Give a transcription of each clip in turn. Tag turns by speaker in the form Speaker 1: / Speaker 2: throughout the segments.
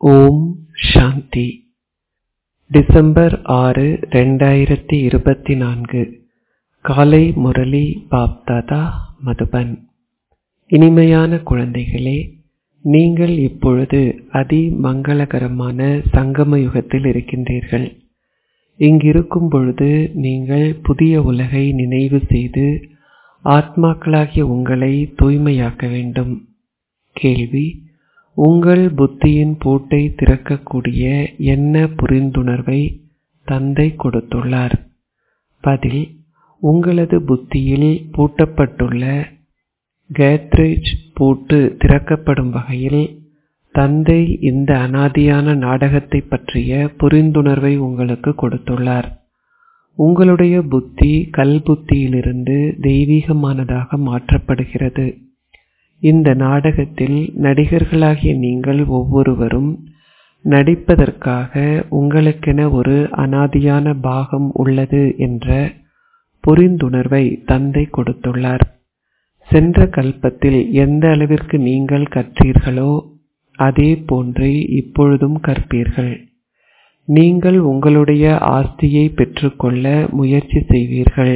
Speaker 1: ஓம் சாந்தி December ஆறு ரெண்டாயிரத்தி இருபத்தி நான்கு காலை முரளி பாப்தாதா மதுபன் இனிமையான குழந்தைகளே நீங்கள் இப்பொழுது அதி மங்களகரமான சங்கம யுகத்தில் இருக்கின்றீர்கள் இங்கிருக்கும் பொழுது நீங்கள் புதிய உலகை நினைவு செய்து ஆத்மாக்களாகிய உங்களை தூய்மையாக்க வேண்டும் கேள்வி உங்கள் புத்தியின் பூட்டை திறக்கக்கூடிய என்ன புரிந்துணர்வை தந்தை கொடுத்துள்ளார் பதில் உங்களது புத்தியில் பூட்டப்பட்டுள்ள கேத்ரேஜ் பூட்டு திறக்கப்படும் வகையில் தந்தை இந்த அனாதியான நாடகத்தை பற்றிய புரிந்துணர்வை உங்களுக்கு கொடுத்துள்ளார் உங்களுடைய புத்தி கல் புத்தியிலிருந்து தெய்வீகமானதாக மாற்றப்படுகிறது இந்த நாடகத்தில் நடிகர்களாகிய நீங்கள் ஒவ்வொருவரும் நடிப்பதற்காக உங்களுக்கென ஒரு அனாதியான பாகம் உள்ளது என்ற புரிந்துணர்வை தந்தை கொடுத்துள்ளார் சென்ற கல்பத்தில் எந்த அளவிற்கு நீங்கள் கற்றீர்களோ அதே போன்றே இப்பொழுதும் கற்பீர்கள் நீங்கள் உங்களுடைய ஆஸ்தியை பெற்றுக்கொள்ள முயற்சி செய்வீர்கள்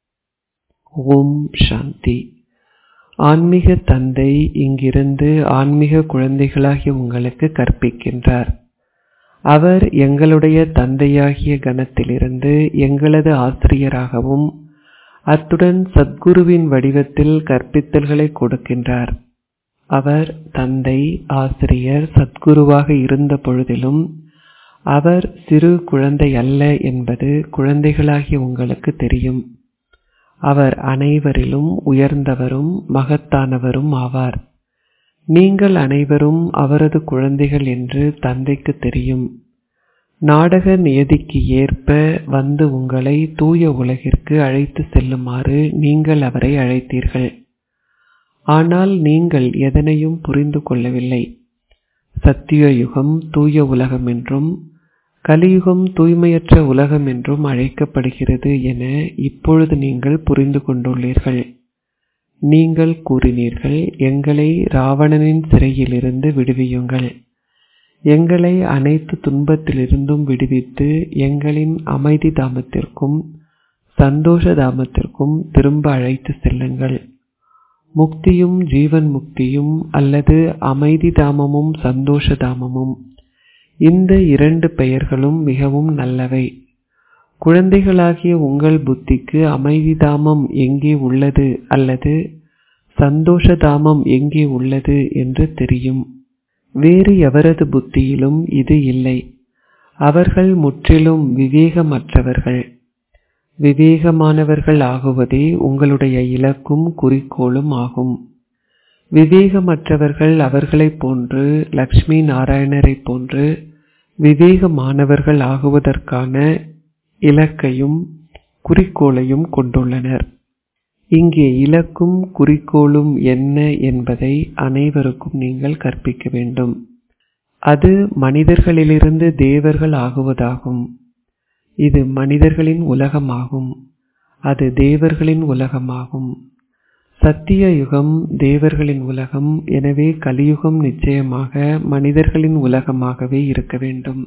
Speaker 1: ஓம் சாந்தி ஆன்மீக தந்தை இங்கிருந்து ஆன்மீக குழந்தைகளாகிய உங்களுக்கு கற்பிக்கின்றார் அவர் எங்களுடைய தந்தையாகிய கணத்திலிருந்து எங்களது ஆசிரியராகவும் அத்துடன் சத்குருவின் வடிவத்தில் கற்பித்தல்களை கொடுக்கின்றார் அவர் தந்தை ஆசிரியர் சத்குருவாக இருந்த பொழுதிலும் அவர் சிறு குழந்தை அல்ல என்பது குழந்தைகளாகிய உங்களுக்கு தெரியும் அவர் அனைவரிலும் உயர்ந்தவரும் மகத்தானவரும் ஆவார் நீங்கள் அனைவரும் அவரது குழந்தைகள் என்று தந்தைக்கு தெரியும் நாடக நியதிக்கு ஏற்ப வந்து உங்களை தூய உலகிற்கு அழைத்து செல்லுமாறு நீங்கள் அவரை அழைத்தீர்கள் ஆனால் நீங்கள் எதனையும் புரிந்து கொள்ளவில்லை சத்திய யுகம் தூய உலகம் என்றும் கலியுகம் தூய்மையற்ற உலகம் என்றும் அழைக்கப்படுகிறது என இப்பொழுது நீங்கள் புரிந்து கொண்டுள்ளீர்கள் நீங்கள் கூறினீர்கள் எங்களை ராவணனின் சிறையிலிருந்து விடுவியுங்கள் எங்களை அனைத்து துன்பத்திலிருந்தும் விடுவித்து எங்களின் அமைதி தாமத்திற்கும் சந்தோஷ தாமத்திற்கும் திரும்ப அழைத்து செல்லுங்கள் முக்தியும் ஜீவன் முக்தியும் அல்லது அமைதி தாமமும் சந்தோஷ தாமமும் இந்த இரண்டு பெயர்களும் மிகவும் நல்லவை குழந்தைகளாகிய உங்கள் புத்திக்கு அமைதி தாமம் எங்கே உள்ளது அல்லது சந்தோஷ தாமம் எங்கே உள்ளது என்று தெரியும் வேறு எவரது புத்தியிலும் இது இல்லை அவர்கள் முற்றிலும் விவேகமற்றவர்கள் விவேகமானவர்கள் ஆகுவதே உங்களுடைய இலக்கும் குறிக்கோளும் ஆகும் விவேகமற்றவர்கள் அவர்களைப் போன்று லக்ஷ்மி நாராயணரை போன்று விவேகமானவர்கள் ஆகுவதற்கான இலக்கையும் குறிக்கோளையும் கொண்டுள்ளனர் இங்கே இலக்கும் குறிக்கோளும் என்ன என்பதை அனைவருக்கும் நீங்கள் கற்பிக்க வேண்டும் அது மனிதர்களிலிருந்து தேவர்கள் ஆகுவதாகும் இது மனிதர்களின் உலகமாகும் அது தேவர்களின் உலகமாகும் சத்திய யுகம் தேவர்களின் உலகம் எனவே கலியுகம் நிச்சயமாக மனிதர்களின் உலகமாகவே இருக்க வேண்டும்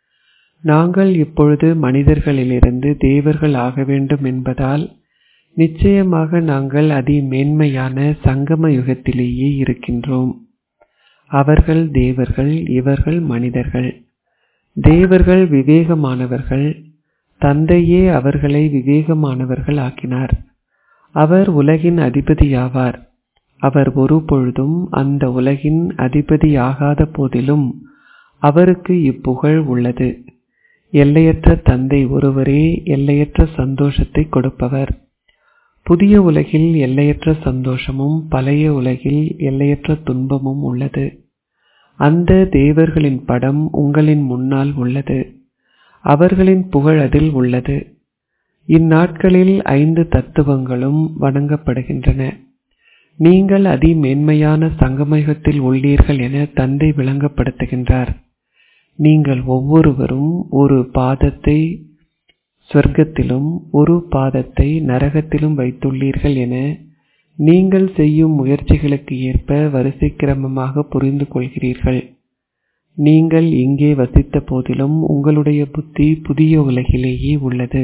Speaker 1: நாங்கள் இப்பொழுது மனிதர்களிலிருந்து தேவர்கள் ஆக வேண்டும் என்பதால் நிச்சயமாக நாங்கள் அதி மேன்மையான சங்கம யுகத்திலேயே இருக்கின்றோம் அவர்கள் தேவர்கள் இவர்கள் மனிதர்கள் தேவர்கள் விவேகமானவர்கள் தந்தையே அவர்களை விவேகமானவர்கள் ஆக்கினார் அவர் உலகின் அதிபதியாவார் அவர் ஒரு பொழுதும் அந்த உலகின் அதிபதியாகாத போதிலும் அவருக்கு இப்புகழ் உள்ளது எல்லையற்ற தந்தை ஒருவரே எல்லையற்ற சந்தோஷத்தை கொடுப்பவர் புதிய உலகில் எல்லையற்ற சந்தோஷமும் பழைய உலகில் எல்லையற்ற துன்பமும் உள்ளது அந்த தேவர்களின் படம் உங்களின் முன்னால் உள்ளது அவர்களின் புகழ் அதில் உள்ளது இந்நாட்களில் ஐந்து தத்துவங்களும் வணங்கப்படுகின்றன நீங்கள் அதி மேன்மையான சங்கமயத்தில் உள்ளீர்கள் என தந்தை விளங்கப்படுத்துகின்றார் நீங்கள் ஒவ்வொருவரும் ஒரு பாதத்தை சொர்க்கத்திலும் ஒரு பாதத்தை நரகத்திலும் வைத்துள்ளீர்கள் என நீங்கள் செய்யும் முயற்சிகளுக்கு ஏற்ப வரிசை கிரமமாக புரிந்து கொள்கிறீர்கள் நீங்கள் இங்கே வசித்த போதிலும் உங்களுடைய புத்தி புதிய உலகிலேயே உள்ளது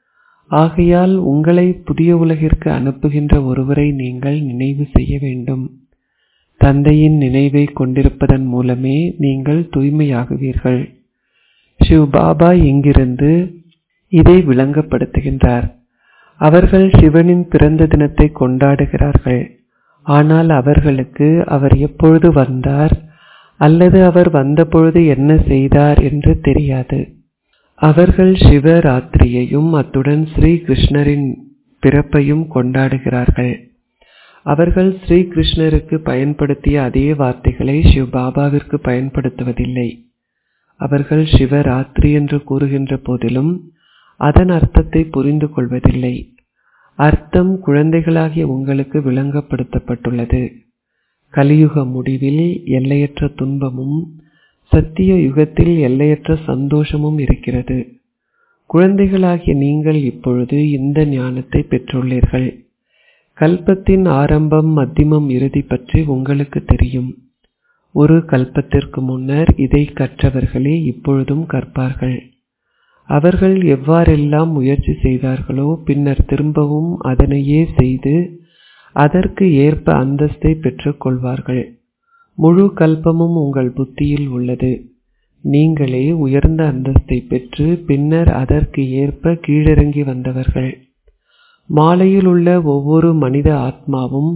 Speaker 1: ஆகையால் உங்களை புதிய உலகிற்கு அனுப்புகின்ற ஒருவரை நீங்கள் நினைவு செய்ய வேண்டும் தந்தையின் நினைவை கொண்டிருப்பதன் மூலமே நீங்கள் தூய்மையாகுவீர்கள் சிவ் பாபா இங்கிருந்து இதை விளங்கப்படுத்துகின்றார் அவர்கள் சிவனின் பிறந்த தினத்தை கொண்டாடுகிறார்கள் ஆனால் அவர்களுக்கு அவர் எப்பொழுது வந்தார் அல்லது அவர் வந்தபொழுது என்ன செய்தார் என்று தெரியாது அவர்கள் சிவராத்திரியையும் அத்துடன் ஸ்ரீ கிருஷ்ணரின் பிறப்பையும் கொண்டாடுகிறார்கள் அவர்கள் ஸ்ரீ கிருஷ்ணருக்கு பயன்படுத்திய அதே வார்த்தைகளை சிவ் பாபாவிற்கு பயன்படுத்துவதில்லை அவர்கள் சிவராத்திரி என்று கூறுகின்ற போதிலும் அதன் அர்த்தத்தை புரிந்து கொள்வதில்லை அர்த்தம் குழந்தைகளாகிய உங்களுக்கு விளங்கப்படுத்தப்பட்டுள்ளது கலியுக முடிவில் எல்லையற்ற துன்பமும் சத்திய யுகத்தில் எல்லையற்ற சந்தோஷமும் இருக்கிறது குழந்தைகளாகிய நீங்கள் இப்பொழுது இந்த ஞானத்தை பெற்றுள்ளீர்கள் கல்பத்தின் ஆரம்பம் மத்தியமம் இறுதி பற்றி உங்களுக்கு தெரியும் ஒரு கல்பத்திற்கு முன்னர் இதை கற்றவர்களே இப்பொழுதும் கற்பார்கள் அவர்கள் எவ்வாறெல்லாம் முயற்சி செய்தார்களோ பின்னர் திரும்பவும் அதனையே செய்து அதற்கு ஏற்ப அந்தஸ்தை பெற்றுக் கொள்வார்கள் முழு கல்பமும் உங்கள் புத்தியில் உள்ளது நீங்களே உயர்ந்த அந்தஸ்தை பெற்று பின்னர் அதற்கு ஏற்ப கீழிறங்கி வந்தவர்கள் மாலையில் உள்ள ஒவ்வொரு மனித ஆத்மாவும்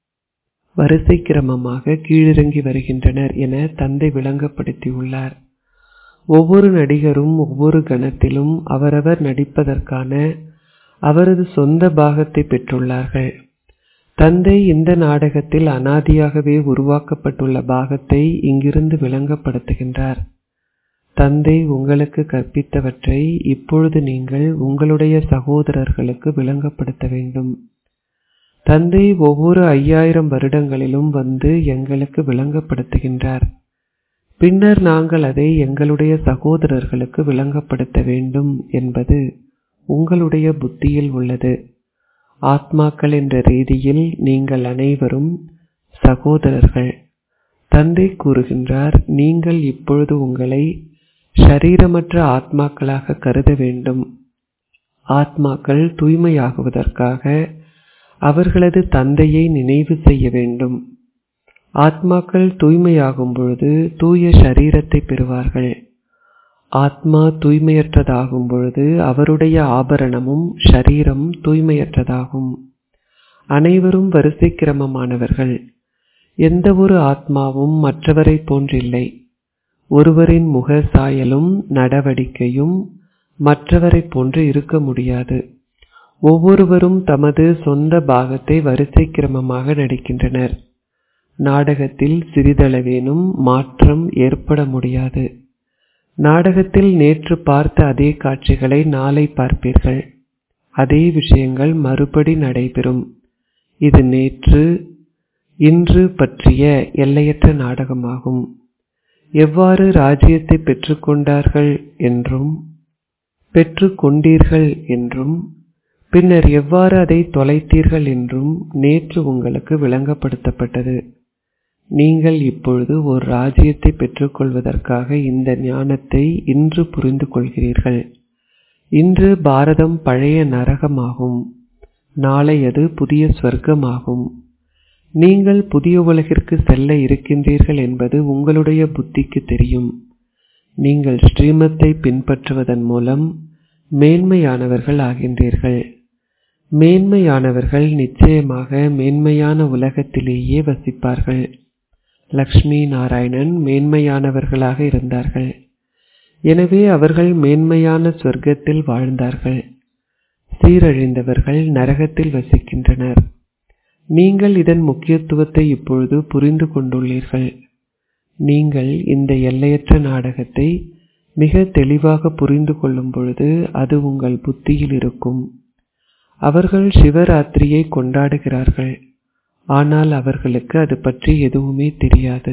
Speaker 1: வரிசை கிரமமாக கீழிறங்கி வருகின்றனர் என தந்தை விளங்கப்படுத்தியுள்ளார் ஒவ்வொரு நடிகரும் ஒவ்வொரு கணத்திலும் அவரவர் நடிப்பதற்கான அவரது சொந்த பாகத்தை பெற்றுள்ளார்கள் தந்தை இந்த நாடகத்தில் அனாதியாகவே உருவாக்கப்பட்டுள்ள பாகத்தை இங்கிருந்து விளங்கப்படுத்துகின்றார் தந்தை உங்களுக்கு கற்பித்தவற்றை இப்பொழுது நீங்கள் உங்களுடைய சகோதரர்களுக்கு விளங்கப்படுத்த வேண்டும் தந்தை ஒவ்வொரு ஐயாயிரம் வருடங்களிலும் வந்து எங்களுக்கு விளங்கப்படுத்துகின்றார் பின்னர் நாங்கள் அதை எங்களுடைய சகோதரர்களுக்கு விளங்கப்படுத்த வேண்டும் என்பது உங்களுடைய புத்தியில் உள்ளது ஆத்மாக்கள் என்ற ரீதியில் நீங்கள் அனைவரும் சகோதரர்கள் தந்தை கூறுகின்றார் நீங்கள் இப்பொழுது உங்களை ஷரீரமற்ற ஆத்மாக்களாக கருத வேண்டும் ஆத்மாக்கள் தூய்மையாகுவதற்காக அவர்களது தந்தையை நினைவு செய்ய வேண்டும் ஆத்மாக்கள் தூய்மையாகும் பொழுது தூய ஷரீரத்தை பெறுவார்கள் ஆத்மா தூய்மையற்றதாகும் பொழுது அவருடைய ஆபரணமும் ஷரீரம் தூய்மையற்றதாகும் அனைவரும் வரிசை கிரமமானவர்கள் எந்த ஒரு ஆத்மாவும் மற்றவரை போன்றில்லை ஒருவரின் முக சாயலும் நடவடிக்கையும் மற்றவரை போன்று இருக்க முடியாது ஒவ்வொருவரும் தமது சொந்த பாகத்தை வரிசை கிரமமாக நடிக்கின்றனர் நாடகத்தில் சிறிதளவேனும் மாற்றம் ஏற்பட முடியாது நாடகத்தில் நேற்று பார்த்த அதே காட்சிகளை நாளை பார்ப்பீர்கள் அதே விஷயங்கள் மறுபடி நடைபெறும் இது நேற்று இன்று பற்றிய எல்லையற்ற நாடகமாகும் எவ்வாறு ராஜ்யத்தை பெற்றுக்கொண்டார்கள் என்றும் பெற்றுக்கொண்டீர்கள் என்றும் பின்னர் எவ்வாறு அதை தொலைத்தீர்கள் என்றும் நேற்று உங்களுக்கு விளங்கப்படுத்தப்பட்டது நீங்கள் இப்பொழுது ஒரு ராஜ்யத்தை பெற்றுக்கொள்வதற்காக இந்த ஞானத்தை இன்று புரிந்து கொள்கிறீர்கள் இன்று பாரதம் பழைய நரகமாகும் நாளை அது புதிய ஸ்வர்க்கமாகும் நீங்கள் புதிய உலகிற்கு செல்ல இருக்கின்றீர்கள் என்பது உங்களுடைய புத்திக்கு தெரியும் நீங்கள் ஸ்ரீமத்தை பின்பற்றுவதன் மூலம் மேன்மையானவர்கள் ஆகின்றீர்கள் மேன்மையானவர்கள் நிச்சயமாக மேன்மையான உலகத்திலேயே வசிப்பார்கள் லக்ஷ்மி நாராயணன் மேன்மையானவர்களாக இருந்தார்கள் எனவே அவர்கள் மேன்மையான சொர்க்கத்தில் வாழ்ந்தார்கள் சீரழிந்தவர்கள் நரகத்தில் வசிக்கின்றனர் நீங்கள் இதன் முக்கியத்துவத்தை இப்பொழுது புரிந்து கொண்டுள்ளீர்கள் நீங்கள் இந்த எல்லையற்ற நாடகத்தை மிக தெளிவாக புரிந்து கொள்ளும் பொழுது அது உங்கள் புத்தியில் இருக்கும் அவர்கள் சிவராத்திரியை கொண்டாடுகிறார்கள் ஆனால் அவர்களுக்கு அது பற்றி எதுவுமே தெரியாது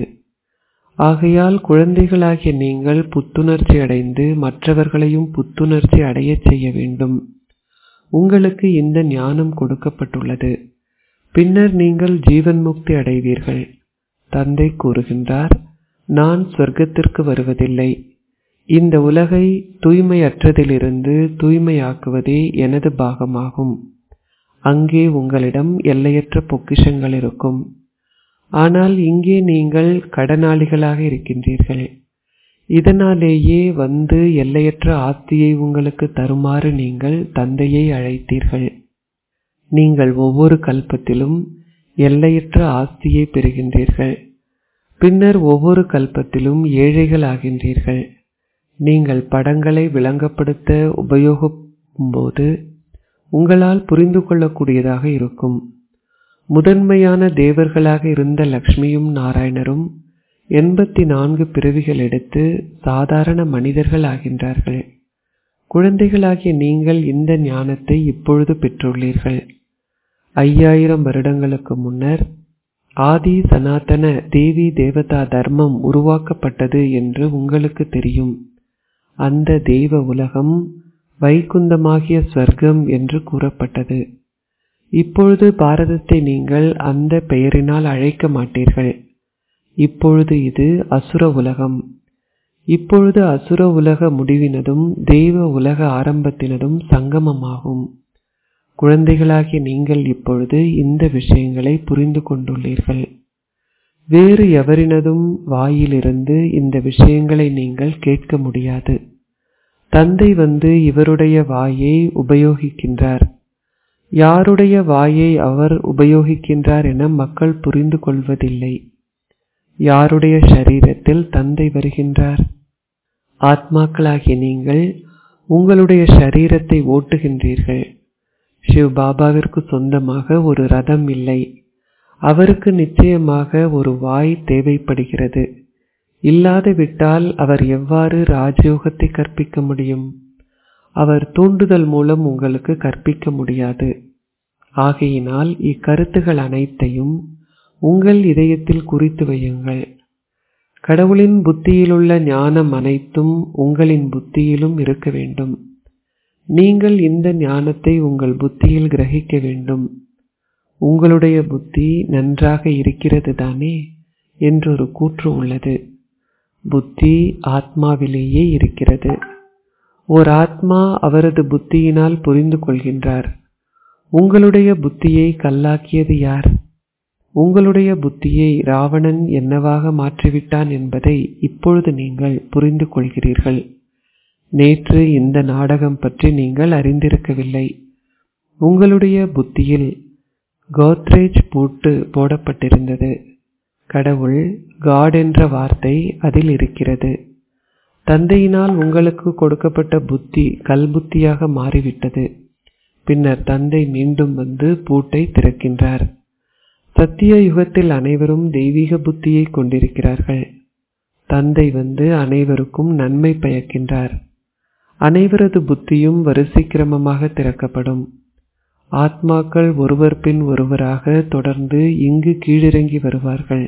Speaker 1: ஆகையால் குழந்தைகளாகிய நீங்கள் புத்துணர்ச்சி அடைந்து மற்றவர்களையும் புத்துணர்ச்சி அடையச் செய்ய வேண்டும் உங்களுக்கு இந்த ஞானம் கொடுக்கப்பட்டுள்ளது பின்னர் நீங்கள் ஜீவன் முக்தி அடைவீர்கள் தந்தை கூறுகின்றார் நான் சொர்க்கத்திற்கு வருவதில்லை இந்த உலகை தூய்மையற்றதிலிருந்து தூய்மையாக்குவதே எனது பாகமாகும் அங்கே உங்களிடம் எல்லையற்ற பொக்கிஷங்கள் இருக்கும் ஆனால் இங்கே நீங்கள் கடனாளிகளாக இருக்கின்றீர்கள் இதனாலேயே வந்து எல்லையற்ற ஆஸ்தியை உங்களுக்கு தருமாறு நீங்கள் தந்தையை அழைத்தீர்கள் நீங்கள் ஒவ்வொரு கல்பத்திலும் எல்லையற்ற ஆஸ்தியை பெறுகின்றீர்கள் பின்னர் ஒவ்வொரு கல்பத்திலும் ஏழைகள் ஆகின்றீர்கள் நீங்கள் படங்களை விளங்கப்படுத்த உபயோகிக்கும்போது உங்களால் புரிந்து கொள்ளக்கூடியதாக இருக்கும் முதன்மையான தேவர்களாக இருந்த லக்ஷ்மியும் நாராயணரும் எண்பத்தி நான்கு பிறவிகள் எடுத்து சாதாரண மனிதர்கள் ஆகின்றார்கள் குழந்தைகளாகிய நீங்கள் இந்த ஞானத்தை இப்பொழுது பெற்றுள்ளீர்கள் ஐயாயிரம் வருடங்களுக்கு முன்னர் ஆதி சனாதன தேவி தேவதா தர்மம் உருவாக்கப்பட்டது என்று உங்களுக்கு தெரியும் அந்த தெய்வ உலகம் வைகுந்தமாகிய ஸ்வர்க்கம் என்று கூறப்பட்டது இப்பொழுது பாரதத்தை நீங்கள் அந்த பெயரினால் அழைக்க மாட்டீர்கள் இப்பொழுது இது அசுர உலகம் இப்பொழுது அசுர உலக முடிவினதும் தெய்வ உலக ஆரம்பத்தினதும் சங்கமமாகும் குழந்தைகளாகிய நீங்கள் இப்பொழுது இந்த விஷயங்களை புரிந்து கொண்டுள்ளீர்கள் வேறு எவரினதும் வாயிலிருந்து இந்த விஷயங்களை நீங்கள் கேட்க முடியாது தந்தை வந்து இவருடைய வாயை உபயோகிக்கின்றார் யாருடைய வாயை அவர் உபயோகிக்கின்றார் என மக்கள் புரிந்து கொள்வதில்லை யாருடைய ஷரீரத்தில் தந்தை வருகின்றார் ஆத்மாக்களாகிய நீங்கள் உங்களுடைய ஷரீரத்தை ஓட்டுகின்றீர்கள் சிவ் பாபாவிற்கு சொந்தமாக ஒரு ரதம் இல்லை அவருக்கு நிச்சயமாக ஒரு வாய் தேவைப்படுகிறது இல்லாது விட்டால் அவர் எவ்வாறு ராஜயோகத்தை கற்பிக்க முடியும் அவர் தூண்டுதல் மூலம் உங்களுக்கு கற்பிக்க முடியாது ஆகையினால் இக்கருத்துகள் அனைத்தையும் உங்கள் இதயத்தில் குறித்து வையுங்கள் கடவுளின் புத்தியிலுள்ள ஞானம் அனைத்தும் உங்களின் புத்தியிலும் இருக்க வேண்டும் நீங்கள் இந்த ஞானத்தை உங்கள் புத்தியில் கிரகிக்க வேண்டும் உங்களுடைய புத்தி நன்றாக இருக்கிறது தானே என்றொரு கூற்று உள்ளது புத்தி ஆத்மாவிலேயே இருக்கிறது ஓர் ஆத்மா அவரது புத்தியினால் புரிந்து கொள்கின்றார் உங்களுடைய புத்தியை கல்லாக்கியது யார் உங்களுடைய புத்தியை ராவணன் என்னவாக மாற்றிவிட்டான் என்பதை இப்பொழுது நீங்கள் புரிந்து கொள்கிறீர்கள் நேற்று இந்த நாடகம் பற்றி நீங்கள் அறிந்திருக்கவில்லை உங்களுடைய புத்தியில் கோத்ரேஜ் பூட்டு போடப்பட்டிருந்தது கடவுள் காட் என்ற வார்த்தை அதில் இருக்கிறது தந்தையினால் உங்களுக்கு கொடுக்கப்பட்ட புத்தி கல்புத்தியாக மாறிவிட்டது பின்னர் தந்தை மீண்டும் வந்து பூட்டை திறக்கின்றார் சத்திய யுகத்தில் அனைவரும் தெய்வீக புத்தியை கொண்டிருக்கிறார்கள் தந்தை வந்து அனைவருக்கும் நன்மை பயக்கின்றார் அனைவரது புத்தியும் வரிசை கிரமமாக திறக்கப்படும் ஆத்மாக்கள் ஒருவர் பின் ஒருவராக தொடர்ந்து இங்கு கீழிறங்கி வருவார்கள்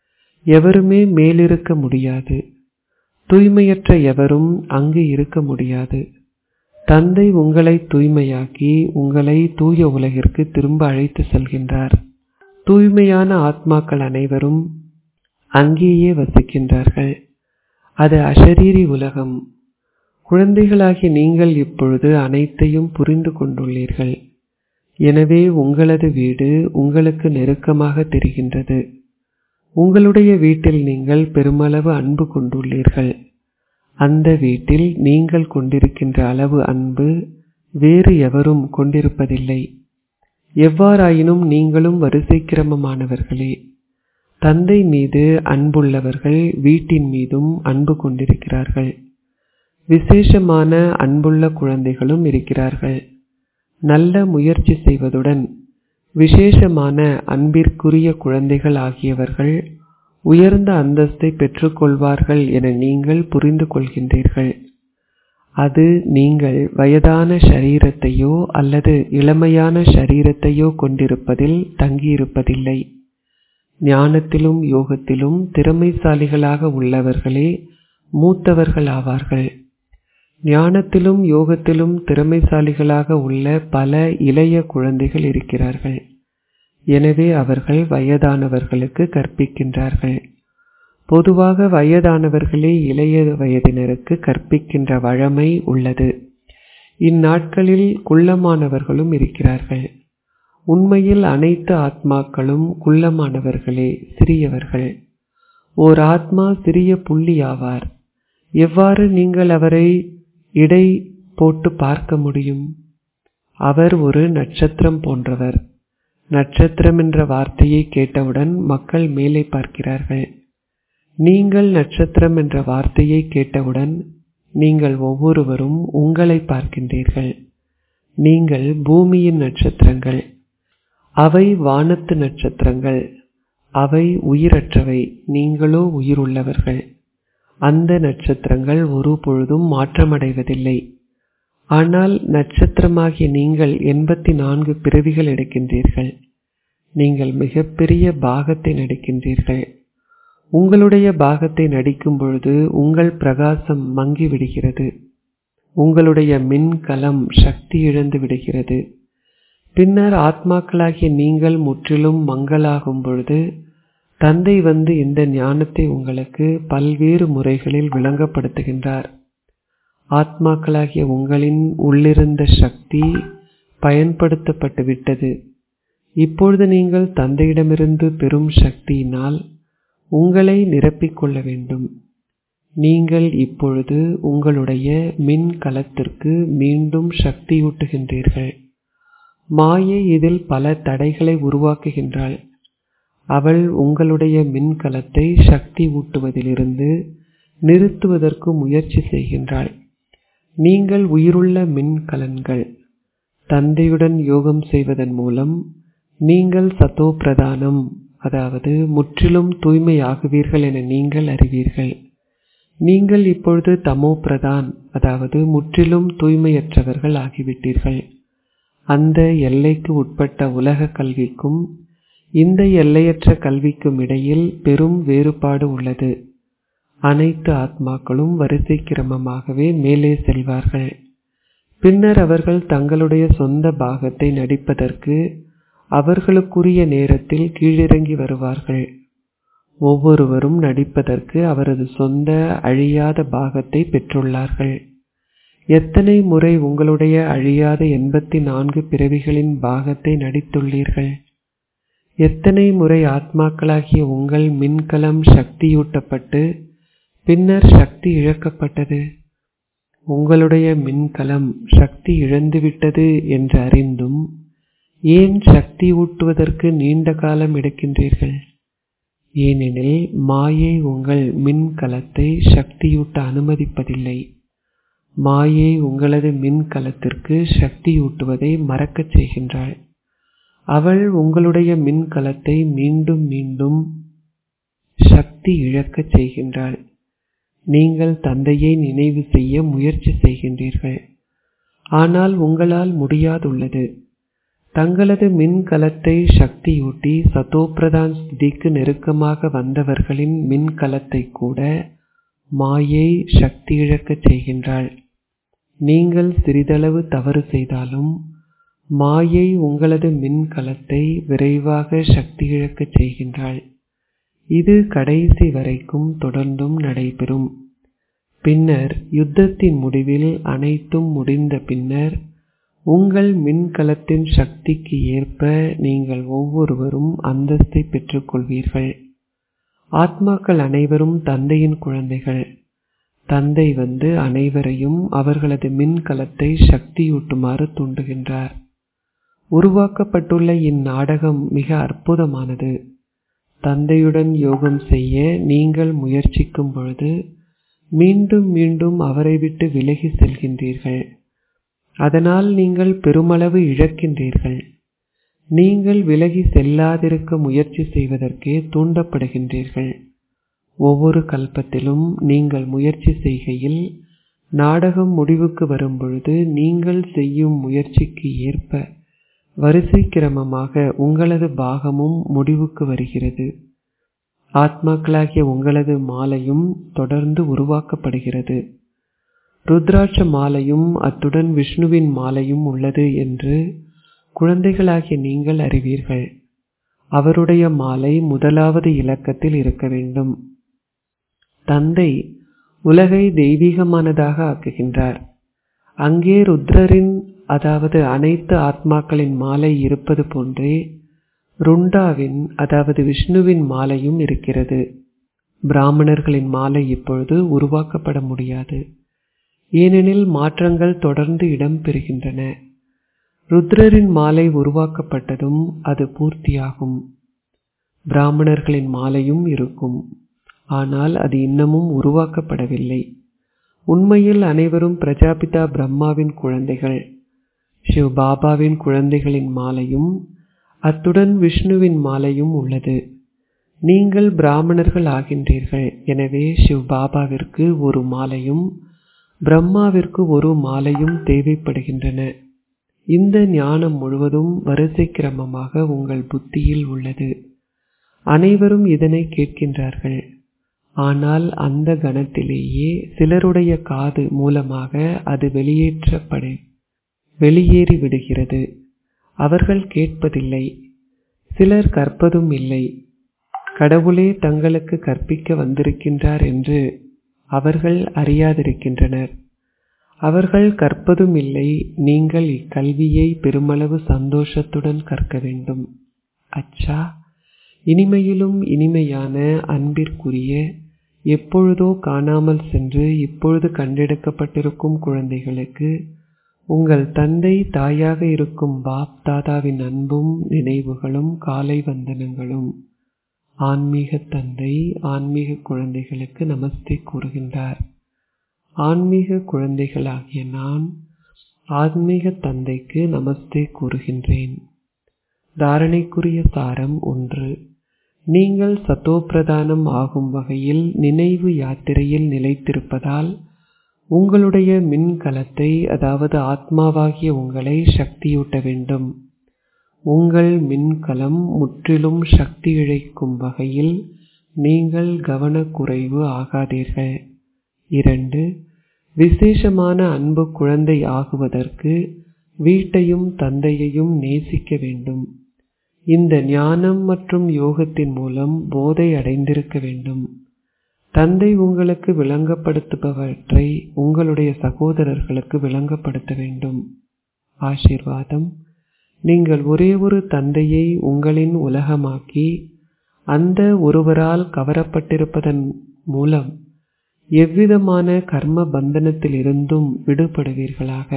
Speaker 1: எவருமே மேலிருக்க முடியாது தூய்மையற்ற எவரும் அங்கு இருக்க முடியாது தந்தை உங்களை தூய்மையாக்கி உங்களை தூய உலகிற்கு திரும்ப அழைத்து செல்கின்றார் தூய்மையான ஆத்மாக்கள் அனைவரும் அங்கேயே வசிக்கின்றார்கள் அது அஷரீரி உலகம் குழந்தைகளாகிய நீங்கள் இப்பொழுது அனைத்தையும் புரிந்து கொண்டுள்ளீர்கள் எனவே உங்களது வீடு உங்களுக்கு நெருக்கமாக தெரிகின்றது உங்களுடைய வீட்டில் நீங்கள் பெருமளவு அன்பு கொண்டுள்ளீர்கள் அந்த வீட்டில் நீங்கள் கொண்டிருக்கின்ற அளவு அன்பு வேறு எவரும் கொண்டிருப்பதில்லை எவ்வாறாயினும் நீங்களும் வரிசை கிரமமானவர்களே தந்தை மீது அன்புள்ளவர்கள் வீட்டின் மீதும் அன்பு கொண்டிருக்கிறார்கள் விசேஷமான அன்புள்ள குழந்தைகளும் இருக்கிறார்கள் நல்ல முயற்சி செய்வதுடன் விசேஷமான அன்பிற்குரிய குழந்தைகள் ஆகியவர்கள் உயர்ந்த அந்தஸ்தை பெற்றுக்கொள்வார்கள் என நீங்கள் புரிந்து கொள்கின்றீர்கள் அது நீங்கள் வயதான ஷரீரத்தையோ அல்லது இளமையான ஷரீரத்தையோ கொண்டிருப்பதில் தங்கியிருப்பதில்லை ஞானத்திலும் யோகத்திலும் திறமைசாலிகளாக உள்ளவர்களே மூத்தவர்கள் ஆவார்கள் ஞானத்திலும் யோகத்திலும் திறமைசாலிகளாக உள்ள பல இளைய குழந்தைகள் இருக்கிறார்கள் எனவே அவர்கள் வயதானவர்களுக்கு கற்பிக்கின்றார்கள் பொதுவாக வயதானவர்களே இளைய வயதினருக்கு கற்பிக்கின்ற வழமை உள்ளது இந்நாட்களில் குள்ளமானவர்களும் இருக்கிறார்கள் உண்மையில் அனைத்து ஆத்மாக்களும் குள்ளமானவர்களே சிறியவர்கள் ஓர் ஆத்மா சிறிய புள்ளி ஆவார் எவ்வாறு நீங்கள் அவரை இடை போட்டு பார்க்க முடியும் அவர் ஒரு நட்சத்திரம் போன்றவர் நட்சத்திரம் என்ற வார்த்தையை கேட்டவுடன் மக்கள் மேலே பார்க்கிறார்கள் நீங்கள் நட்சத்திரம் என்ற வார்த்தையை கேட்டவுடன் நீங்கள் ஒவ்வொருவரும் உங்களை பார்க்கின்றீர்கள் நீங்கள் பூமியின் நட்சத்திரங்கள் அவை வானத்து நட்சத்திரங்கள் அவை உயிரற்றவை நீங்களோ உயிருள்ளவர்கள் அந்த நட்சத்திரங்கள் ஒரு பொழுதும் மாற்றமடைவதில்லை ஆனால் நட்சத்திரமாகிய நீங்கள் எண்பத்தி நான்கு பிறவிகள் எடுக்கின்றீர்கள் நீங்கள் மிகப்பெரிய பாகத்தை நடிக்கின்றீர்கள் உங்களுடைய பாகத்தை நடிக்கும் பொழுது உங்கள் பிரகாசம் மங்கி விடுகிறது உங்களுடைய மின்கலம் சக்தி இழந்து விடுகிறது பின்னர் ஆத்மாக்களாகிய நீங்கள் முற்றிலும் மங்களாகும் பொழுது தந்தை வந்து இந்த ஞானத்தை உங்களுக்கு பல்வேறு முறைகளில் விளங்கப்படுத்துகின்றார் ஆத்மாக்களாகிய உங்களின் உள்ளிருந்த சக்தி பயன்படுத்தப்பட்டு விட்டது இப்பொழுது நீங்கள் தந்தையிடமிருந்து பெறும் சக்தியினால் உங்களை நிரப்பிக்கொள்ள வேண்டும் நீங்கள் இப்பொழுது உங்களுடைய மின் கலத்திற்கு மீண்டும் சக்தியூட்டுகின்றீர்கள் மாயை இதில் பல தடைகளை உருவாக்குகின்றாள் அவள் உங்களுடைய மின்கலத்தை சக்தி ஊட்டுவதிலிருந்து நிறுத்துவதற்கு முயற்சி செய்கின்றாள் நீங்கள் உயிருள்ள மின்கலன்கள் தந்தையுடன் யோகம் செய்வதன் மூலம் நீங்கள் சத்தோ பிரதானம் அதாவது முற்றிலும் தூய்மையாகுவீர்கள் என நீங்கள் அறிவீர்கள் நீங்கள் இப்பொழுது தமோ பிரதான் அதாவது முற்றிலும் தூய்மையற்றவர்கள் ஆகிவிட்டீர்கள் அந்த எல்லைக்கு உட்பட்ட உலக கல்விக்கும் இந்த எல்லையற்ற கல்விக்கும் இடையில் பெரும் வேறுபாடு உள்ளது அனைத்து ஆத்மாக்களும் வரிசை கிரமமாகவே மேலே செல்வார்கள் பின்னர் அவர்கள் தங்களுடைய சொந்த பாகத்தை நடிப்பதற்கு அவர்களுக்குரிய நேரத்தில் கீழிறங்கி வருவார்கள் ஒவ்வொருவரும் நடிப்பதற்கு அவரது சொந்த அழியாத பாகத்தை பெற்றுள்ளார்கள் எத்தனை முறை உங்களுடைய அழியாத எண்பத்தி நான்கு பிறவிகளின் பாகத்தை நடித்துள்ளீர்கள் எத்தனை முறை ஆத்மாக்களாகிய உங்கள் மின்கலம் சக்தியூட்டப்பட்டு பின்னர் சக்தி இழக்கப்பட்டது உங்களுடைய மின்கலம் சக்தி இழந்துவிட்டது என்று அறிந்தும் ஏன் சக்தி ஊட்டுவதற்கு நீண்ட காலம் எடுக்கின்றீர்கள் ஏனெனில் மாயை உங்கள் மின்கலத்தை சக்தியூட்ட அனுமதிப்பதில்லை மாயை உங்களது மின்கலத்திற்கு சக்தியூட்டுவதை மறக்கச் செய்கின்றாள் அவள் உங்களுடைய மின்கலத்தை மீண்டும் மீண்டும் சக்தி இழக்கச் செய்கின்றாள் நீங்கள் தந்தையை நினைவு செய்ய முயற்சி செய்கின்றீர்கள் ஆனால் உங்களால் முடியாதுள்ளது தங்களது மின்கலத்தை சக்தியூட்டி சதோப்பிரதான் ஸ்திதிக்கு நெருக்கமாக வந்தவர்களின் மின்கலத்தை கூட மாயை சக்தி இழக்கச் செய்கின்றாள் நீங்கள் சிறிதளவு தவறு செய்தாலும் மாயை உங்களது மின்கலத்தை விரைவாக சக்தி இழக்கச் செய்கின்றாள் இது கடைசி வரைக்கும் தொடர்ந்தும் நடைபெறும் பின்னர் யுத்தத்தின் முடிவில் அனைத்தும் முடிந்த பின்னர் உங்கள் மின்கலத்தின் சக்திக்கு ஏற்ப நீங்கள் ஒவ்வொருவரும் அந்தஸ்தை பெற்றுக்கொள்வீர்கள் ஆத்மாக்கள் அனைவரும் தந்தையின் குழந்தைகள் தந்தை வந்து அனைவரையும் அவர்களது மின்கலத்தை சக்தியூட்டுமாறு தூண்டுகின்றார் உருவாக்கப்பட்டுள்ள இந்நாடகம் மிக அற்புதமானது தந்தையுடன் யோகம் செய்ய நீங்கள் முயற்சிக்கும் பொழுது மீண்டும் மீண்டும் அவரை விட்டு விலகி செல்கின்றீர்கள் அதனால் நீங்கள் பெருமளவு இழக்கின்றீர்கள் நீங்கள் விலகி செல்லாதிருக்க முயற்சி செய்வதற்கே தூண்டப்படுகின்றீர்கள் ஒவ்வொரு கல்பத்திலும் நீங்கள் முயற்சி செய்கையில் நாடகம் முடிவுக்கு வரும்பொழுது நீங்கள் செய்யும் முயற்சிக்கு ஏற்ப வரிசை கிரமமாக உங்களது பாகமும் முடிவுக்கு வருகிறது ஆத்மாக்களாகிய உங்களது மாலையும் தொடர்ந்து உருவாக்கப்படுகிறது ருத்ராட்ச மாலையும் அத்துடன் விஷ்ணுவின் மாலையும் உள்ளது என்று குழந்தைகளாகிய நீங்கள் அறிவீர்கள் அவருடைய மாலை முதலாவது இலக்கத்தில் இருக்க வேண்டும் தந்தை உலகை தெய்வீகமானதாக ஆக்குகின்றார் அங்கே ருத்ரரின் அதாவது அனைத்து ஆத்மாக்களின் மாலை இருப்பது போன்றே ருண்டாவின் அதாவது விஷ்ணுவின் மாலையும் இருக்கிறது பிராமணர்களின் மாலை இப்பொழுது உருவாக்கப்பட முடியாது ஏனெனில் மாற்றங்கள் தொடர்ந்து இடம்பெறுகின்றன ருத்ரரின் மாலை உருவாக்கப்பட்டதும் அது பூர்த்தியாகும் பிராமணர்களின் மாலையும் இருக்கும் ஆனால் அது இன்னமும் உருவாக்கப்படவில்லை உண்மையில் அனைவரும் பிரஜாபிதா பிரம்மாவின் குழந்தைகள் சிவ் பாபாவின் குழந்தைகளின் மாலையும் அத்துடன் விஷ்ணுவின் மாலையும் உள்ளது நீங்கள் பிராமணர்கள் ஆகின்றீர்கள் எனவே சிவ் பாபாவிற்கு ஒரு மாலையும் பிரம்மாவிற்கு ஒரு மாலையும் தேவைப்படுகின்றன இந்த ஞானம் முழுவதும் வரிசை கிரமமாக உங்கள் புத்தியில் உள்ளது அனைவரும் இதனை கேட்கின்றார்கள் ஆனால் அந்த கணத்திலேயே சிலருடைய காது மூலமாக அது வெளியேற்றப்பட வெளியேறி விடுகிறது அவர்கள் கேட்பதில்லை சிலர் கற்பதும் இல்லை கடவுளே தங்களுக்கு கற்பிக்க வந்திருக்கின்றார் என்று அவர்கள் அறியாதிருக்கின்றனர் அவர்கள் கற்பதும் இல்லை நீங்கள் இக்கல்வியை பெருமளவு சந்தோஷத்துடன் கற்க வேண்டும் அச்சா இனிமையிலும் இனிமையான அன்பிற்குரிய எப்பொழுதோ காணாமல் சென்று இப்பொழுது கண்டெடுக்கப்பட்டிருக்கும் குழந்தைகளுக்கு உங்கள் தந்தை தாயாக இருக்கும் பாப் தாதாவின் அன்பும் நினைவுகளும் காலை வந்தனங்களும் ஆன்மீக தந்தை ஆன்மீக குழந்தைகளுக்கு நமஸ்தே கூறுகின்றார் ஆன்மீக குழந்தைகளாகிய நான் ஆன்மீக தந்தைக்கு நமஸ்தே கூறுகின்றேன் தாரணைக்குரிய சாரம் ஒன்று நீங்கள் சத்தோப்பிரதானம் ஆகும் வகையில் நினைவு யாத்திரையில் நிலைத்திருப்பதால் உங்களுடைய மின்கலத்தை அதாவது ஆத்மாவாகிய உங்களை சக்தியூட்ட வேண்டும் உங்கள் மின்கலம் முற்றிலும் சக்தி இழைக்கும் வகையில் நீங்கள் கவனக்குறைவு ஆகாதீர்கள் இரண்டு விசேஷமான அன்பு குழந்தை ஆகுவதற்கு வீட்டையும் தந்தையையும் நேசிக்க வேண்டும் இந்த ஞானம் மற்றும் யோகத்தின் மூலம் போதை அடைந்திருக்க வேண்டும் தந்தை உங்களுக்கு விளங்கப்படுத்துபவற்றை உங்களுடைய சகோதரர்களுக்கு விளங்கப்படுத்த வேண்டும் ஆசீர்வாதம் நீங்கள் ஒரே ஒரு தந்தையை உங்களின் உலகமாக்கி அந்த ஒருவரால் கவரப்பட்டிருப்பதன் மூலம் எவ்விதமான கர்ம பந்தனத்தில் இருந்தும் விடுபடுவீர்களாக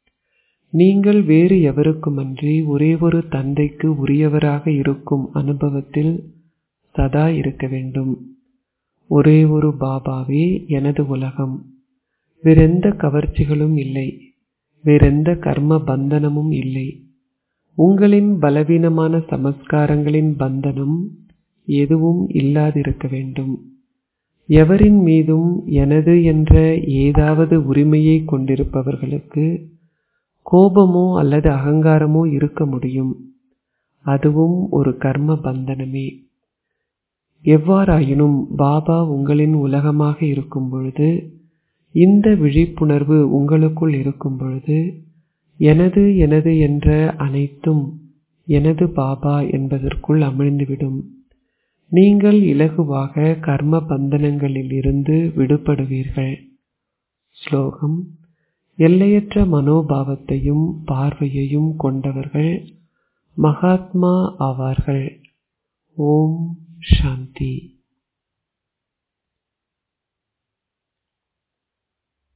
Speaker 1: நீங்கள் வேறு எவருக்குமன்றி ஒரே ஒரு தந்தைக்கு உரியவராக இருக்கும் அனுபவத்தில் சதா இருக்க வேண்டும் ஒரே ஒரு பாபாவே எனது உலகம் வேறெந்த கவர்ச்சிகளும் இல்லை வேறெந்த கர்ம பந்தனமும் இல்லை உங்களின் பலவீனமான சமஸ்காரங்களின் பந்தனம் எதுவும் இல்லாதிருக்க வேண்டும் எவரின் மீதும் எனது என்ற ஏதாவது உரிமையை கொண்டிருப்பவர்களுக்கு கோபமோ அல்லது அகங்காரமோ இருக்க முடியும் அதுவும் ஒரு கர்ம பந்தனமே எவ்வாறாயினும் பாபா உங்களின் உலகமாக இருக்கும் பொழுது இந்த விழிப்புணர்வு உங்களுக்குள் இருக்கும் பொழுது எனது எனது என்ற அனைத்தும் எனது பாபா என்பதற்குள் அமிழ்ந்துவிடும் நீங்கள் இலகுவாக கர்ம பந்தனங்களில் இருந்து விடுபடுவீர்கள் ஸ்லோகம் எல்லையற்ற மனோபாவத்தையும் பார்வையையும் கொண்டவர்கள் மகாத்மா ஆவார்கள் ஓம் சாந்தி